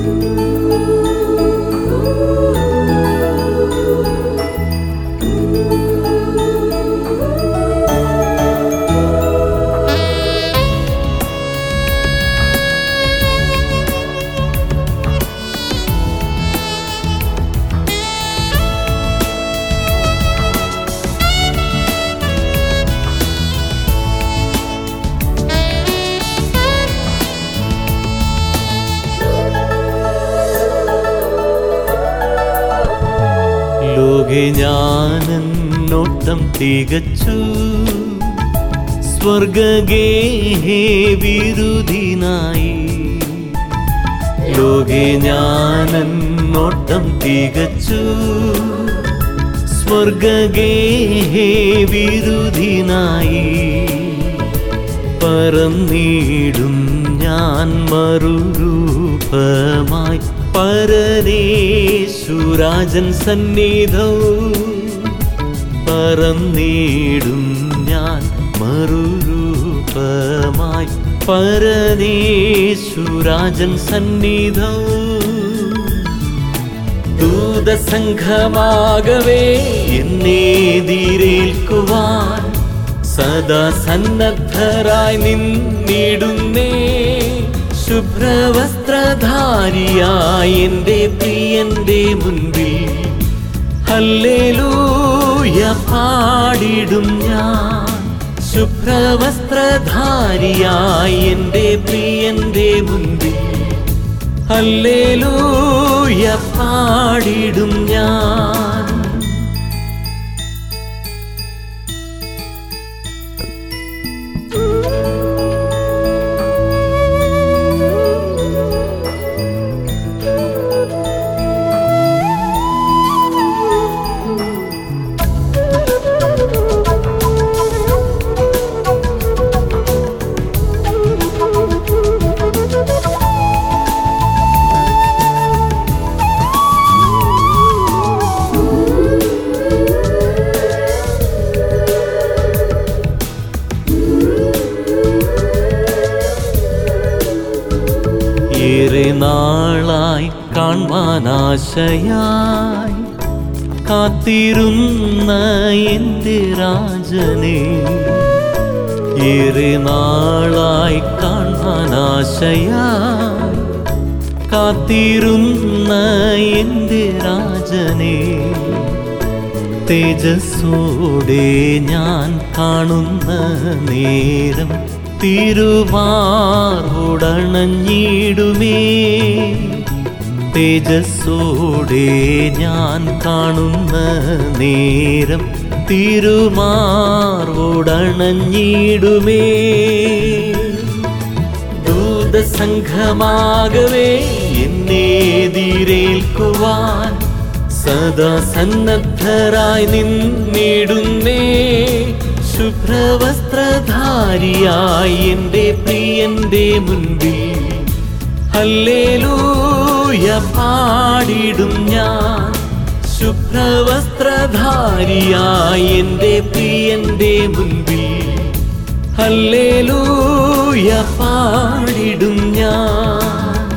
ലോകെ ഞാനെന്നോട്ടം തികച്ചു സ്വർഗഗേഹേ വിരുദിനായി ലോകെ ഞാനെന്നോട്ടം തികച്ചു സ്വർഗഗേഹേ വിരുദിനായി പറന്നീടും ഞാൻ മറുരൂപമായി പരനേശുരാജൻ സന്നിധൗ പറന്നീടും ഞാൻ മറുരൂപമായി പരനേശുരാജൻ സന്നിധൗ ദൂതസംഘമാകവേ എന്നെതിരേൽക്കുവാൻ സദാ സന്നദ്ധരായി നിന്നിടുന്നേ ശുഭ്രവസ്ത്രധാരിയായി എൻ്റെ പ്രിയന്റെ മുൻപിൽ ഹല്ലേലൂയ പാടിടും ഞാൻ ശുഭ്രവസ്ത്രധാരിയായി എൻ്റെ പ്രിയന്റെ മുൻപിൽ ഹല്ലേലൂയ പാടിടും ഞാൻ ഏറെ നാളായി കാണുവാനാശയായി കാത്തിരുന്ന എൻ്റെ രാജനെ ഏറെ നാളായി കാണുവാനാശയായി കാത്തിരുന്ന എൻ്റെ രാജനെ തേജസ്സോടെ ഞാൻ കാണുന്ന നേരം തിരുവാറുടണഞ്ഞിടുമേ തേജസ്സോടെ ഞാൻ കാണുന്ന നേരം തിരുമാറുടണഞ്ഞിടുമേ ദൂതസംഘമാകവേ എന്നെതിരേൽക്കുവാൻ സദാ സന്നദ്ധരായി നിന്നിടുന്നേ ശുഭ്രവസ്ത്രധാരിയായി എൻ്റെ പ്രിയന്റെ മുൻപിൽ ഹല്ലേലൂയ പാടിടും ഞാൻ ശുഭ്രവസ്ത്രധാരിയായി എൻ്റെ പ്രിയന്റെ മുൻപിൽ ഹല്ലേലൂയ പാടിടും ഞാൻ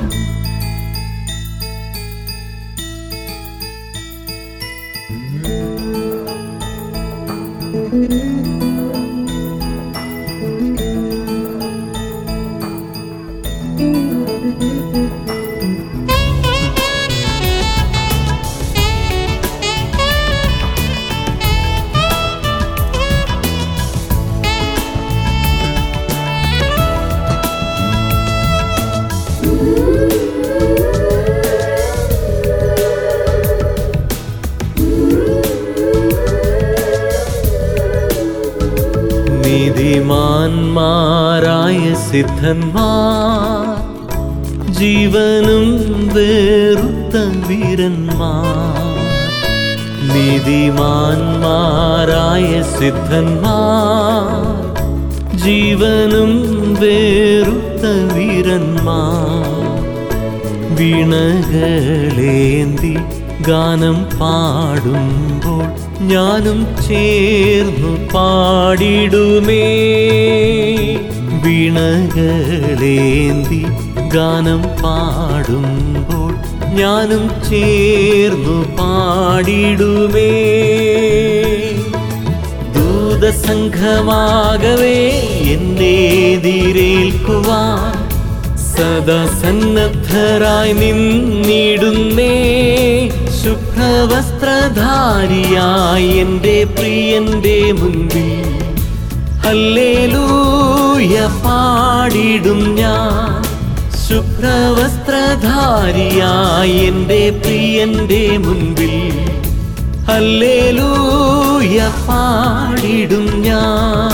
നീതിമാന്മാരായ സിദ്ധന്മാർ ജീവനും വേറുത്ത വീരന്മാർ നീതിമാന്മാരായ സിദ്ധന്മാർ ജീവനും വേറുത്ത വീരന്മാർ വീണകളേന്തി ഗാനം പാടുമ്പോൾ ഞാനും ചേർന്നു പാടിടുമേ വീണകളേന്തി ഗാനം പാടുമ്പോൾ ഞാനും ചേർന്നു പാടിടുമേ ദൂതസംഘമാകവേ എന്നെ എതിരേൽക്കുവാൻ സദാ സന്നദ്ധരായി നിന്നിടുന്നേ ശുഭ്രവസ്ത്രധാരിയായി എൻ്റെ പ്രിയന്റെ മുൻപിൽ ഹല്ലേലൂയ പാടിടും ഞാൻ ശുഭ്രവസ്ത്രധാരിയായി എൻ്റെ പ്രിയന്റെ മുൻപിൽ ഹല്ലേലൂയ പാടിടും ഞാൻ